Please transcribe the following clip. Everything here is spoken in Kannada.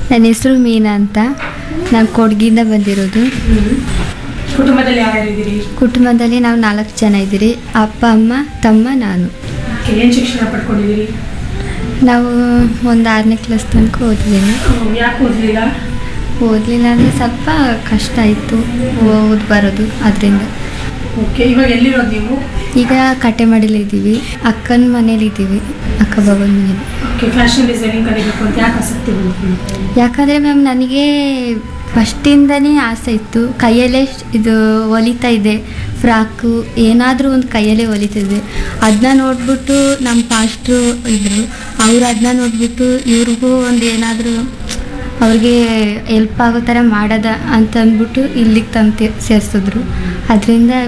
ನನ್ನ ಹೆಸರು ಮೀನಾ ಅಂತ ನಾನು ಕೊಡಗಿಂದ ಬಂದಿರೋದು ಕುಟುಂಬದಲ್ಲಿ ಯಾರ್ಯಾರಿದ್ದೀರಿ ಕುಟುಂಬದಲ್ಲಿ ನಾವು ನಾಲ್ಕು ಜನ ಇದ್ದೀರಿ ಅಪ್ಪ ಅಮ್ಮ ತಮ್ಮ ನಾನು ಏನು ಶಿಕ್ಷಣ ಪಡ್ಕೊಂಡಿದ್ದೀರಿ ನಾವು ಒಂದು ಆರನೇ ಕ್ಲಾಸ್ ತನಕ ಓದಿದ್ದೀನಿ ಯಾಕೆ ಓದಲಿಲ್ಲ ಓದಲಿಲ್ಲ ಅಂದರೆ ಸ್ವಲ್ಪ ಕಷ್ಟ ಆಯಿತು ಓದ್ ಬರೋದು ಅದರಿಂದ ಓಕೆ ಇವಾಗ ಎಲ್ಲಿರೋದು ನೀವು ಈಗ ಕಟ್ಟೆ ಇದ್ದೀವಿ ಅಕ್ಕನ ಮನೇಲಿ ಇದ್ದೀವಿ ಅಕ್ಕ ಬಾಬನ ಮನೇಲಿ ಓಕೆ ಫ್ಯಾಷನ್ ಡಿಸೈನಿಂಗ್ ಕಲಿಬೇಕು ಅಂತ ಯಾಕೆ ಆಸಕ್ತಿ ಬಂತು ಯಾಕಂದರೆ ಮ್ಯಾಮ್ ನನಗೆ ಫಸ್ಟಿಂದನೇ ಆಸೆ ಇತ್ತು ಕೈಯಲ್ಲೇ ಶ್- ಇದು ಹೊಲಿತಾ ಇದೆ ಫ್ರಾಕು ಏನಾದರೂ ಒಂದು ಕೈಯಲ್ಲೇ ಹೊಲಿತಿದ್ದೆ ಅದನ್ನ ನೋಡ್ಬಿಟ್ಟು ನಮ್ಮ ಪಾಸ್ಟ್ರು ಇದ್ದರು ಅವ್ರು ಅದನ್ನ ನೋಡ್ಬಿಟ್ಟು ಇವ್ರಿಗೂ ಒಂದು ಏನಾದರೂ ಅವ್ರಿಗೆ ಹೆಲ್ಪ್ ಆಗೋ ಥರ ಮಾಡೋದ ಅಂತ ಅಂದ್ಬಿಟ್ಟು ಇಲ್ಲಿಗೆ ತಂದು ಸೇರಿಸಿದ್ರು ಅದರಿಂದ